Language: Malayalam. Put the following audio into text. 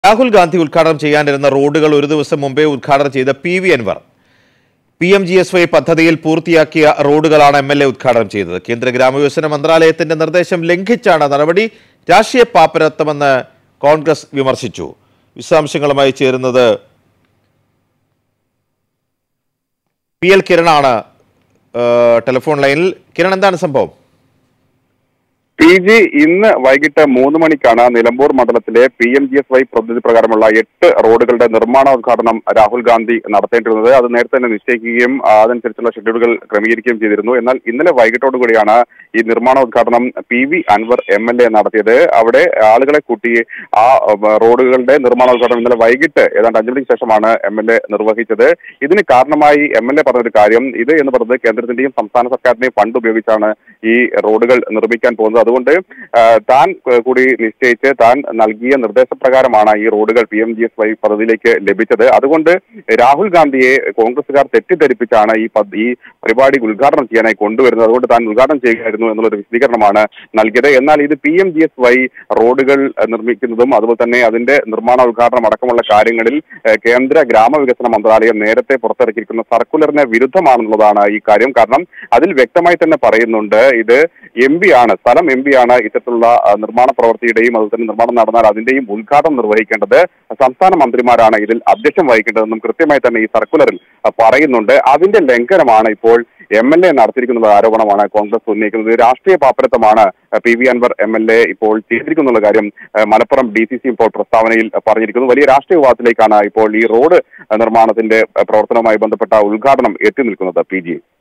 രാഹുൽ ഗാന്ധി ഉദ്ഘാടനം ചെയ്യാനിരുന്ന റോഡുകൾ ഒരു ദിവസം മുമ്പേ ഉദ്ഘാടനം ചെയ്ത P V Anvar P M G S Y പദ്ധതിയിൽ പൂർത്തിയാക്കിയ റോഡുകളാണ് എം എൽ എ ഉദ്ഘാടനം ചെയ്തത് കേന്ദ്ര ഗ്രാമവികസന മന്ത്രാലയത്തിന്റെ നിർദ്ദേശം ലംഘിച്ചാണ് നടപടി രാഷ്ട്രീയ പാപ്പരത്വമെന്ന് കോൺഗ്രസ് വിമർശിച്ചു വിശദാംശങ്ങളുമായി ചേരുന്നത് പി എൽ കിരണാണ് ഏഹ്, ടെലിഫോൺ ലൈനിൽ കിരൺ എന്താണ് സംഭവം പി ജി ഇന്ന് വൈകിട്ട് മൂന്ന് മണിക്കാണ് നിലമ്പൂർ മണ്ഡലത്തിലെ P M G S Y പദ്ധതി പ്രകാരമുള്ള എട്ട് റോഡുകളുടെ നിർമ്മാണോദ്ഘാടനം രാഹുൽ ഗാന്ധി നടത്തേണ്ടിരുന്നത് അത് നേരത്തെ തന്നെ നിശ്ചയിക്കുകയും ആ, അതനുസരിച്ചുള്ള ഷെഡ്യൂളുകൾ ക്രമീകരിക്കുകയും ചെയ്തിരുന്നു എന്നാൽ ഇന്നലെ വൈകിട്ടോടുകൂടിയാണ് ഈ നിർമ്മാണോദ്ഘാടനം P V Anvar M L A നടത്തിയത് അവിടെ ആളുകളെ കൂട്ടി ആ ഉം, റോഡുകളുടെ നിർമ്മാണോദ്ഘാടനം ഇന്നലെ വൈകിട്ട് ഏതാണ്ട് അഞ്ചു മണിക്ക് ശേഷമാണ് എം എൽ എ നിർവഹിച്ചത് ഇതിന് കാരണമായി എം എൽ എ പറഞ്ഞൊരു കാര്യം ഇത് എന്ന് പറയുന്നത് കേന്ദ്രത്തിന്റെയും സംസ്ഥാന സർക്കാരിന്റെയും ഫണ്ട് ഉപയോഗിച്ചാണ് ഈ റോഡുകൾ നിർമ്മിക്കാൻ പോകുന്നത് അതുകൊണ്ട് ആ, താൻ ആ, കൂടി നിശ്ചയിച്ച് താൻ നൽകിയ നിർദ്ദേശപ്രകാരമാണ് ഈ റോഡുകൾ P M G S Y പദ്ധതിയിലേക്ക് ലഭിച്ചത് അതുകൊണ്ട് രാഹുൽ ഗാന്ധിയെ കോൺഗ്രസുകാർ തെറ്റിദ്ധരിപ്പിച്ചാണ് ഈ പദ്ധ- ഈ പരിപാടി ഉദ്ഘാടനം ചെയ്യാനായി കൊണ്ടുവരുന്നത് അതുകൊണ്ട് താൻ ഉദ്ഘാടനം ചെയ്യുകയായിരുന്നു എന്നുള്ളൊരു വിശദീകരണമാണ് നൽകിയത് എന്നാൽ ഇത് P M G S Y റോഡുകൾ ആ, നിർമ്മിക്കുന്നതും അതുപോലെ തന്നെ അതിന്റെ നിർമ്മാണ ഉദ്ഘാടനം അടക്കമുള്ള കാര്യങ്ങളിൽ ആ, കേന്ദ്ര ഗ്രാമവികസന മന്ത്രാലയം നേരത്തെ പുറത്തിറക്കിയിരിക്കുന്ന സർക്കുലറിന് വിരുദ്ധമാണെന്നുള്ളതാണ് ഈ കാര്യം കാരണം അതിൽ വ്യക്തമായി തന്നെ പറയുന്നുണ്ട് ഇത് എം പി ആണ് സ്ഥലം എം പി ആണ് ഇത്തരത്തിലുള്ള ആ, നിർമ്മാണ പ്രവൃത്തിയുടെയും അതുപോലെ തന്നെ നിർമ്മാണം നടന്നാൽ അതിന്റെയും ഉദ്ഘാടനം നിർവഹിക്കേണ്ടത് സംസ്ഥാന മന്ത്രിമാരാണ് ഇതിൽ അധ്യക്ഷം വഹിക്കേണ്ടതെന്നും കൃത്യമായി തന്നെ ഈ സർക്കുലറിൽ ആ, പറയുന്നുണ്ട് അതിന്റെ ലംഘനമാണ് ഇപ്പോൾ എം എൽ എ നടത്തിയിരിക്കുന്ന ആരോപണമാണ് കോൺഗ്രസ് ഉന്നയിക്കുന്നത് രാഷ്ട്രീയ പാപ്പരത്വമാണ് ആ, P V Anvar M L A ഇപ്പോൾ ചെയ്തിരിക്കുന്നുള്ള കാര്യം ആ, മലപ്പുറം ഡി സി സി ഇപ്പോൾ പ്രസ്താവനയിൽ ആ, പറഞ്ഞിരിക്കുന്നു വലിയ രാഷ്ട്രീയ വിവാദത്തിലേക്കാണ് ഇപ്പോൾ ഈ റോഡ് ആ, നിർമ്മാണത്തിന്റെ ആ, പ്രവർത്തനവുമായി ബന്ധപ്പെട്ട ഉദ്ഘാടനം എത്തി നിൽക്കുന്നത് പി ജി